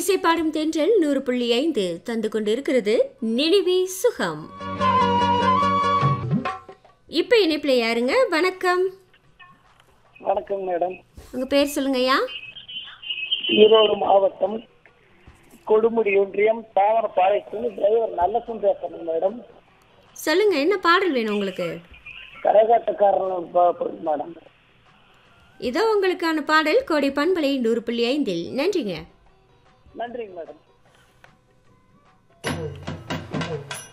இசைப்பாடும் தென்றல் நூறு புள்ளி ஐந்து தந்து கொண்டிருக்கிறது நினைவே சுகம் இப்ப இணைப்புல யாருங்க வணக்கம் வணக்கம் மேடம் உங்க பேர் சொல்லுங்கய்யா ஈரோடு மாவட்டம் கொடுமுடி ஒன்றியம் தாவரப்பாளையத்தில் டிரைவர் நல்லசும் பேசுறேன் மேடம் சொல்லுங்க என்ன பாடல் வேணும் உங்களுக்கு கரகாட்டக்காரன் ப- ப- மேடம் இதோ உங்களுக்கான பாடல் கோடை பண்பலை நூறு புள்ளி ஐந்தில் நன்றிங்க நன்றிங்க மேடம்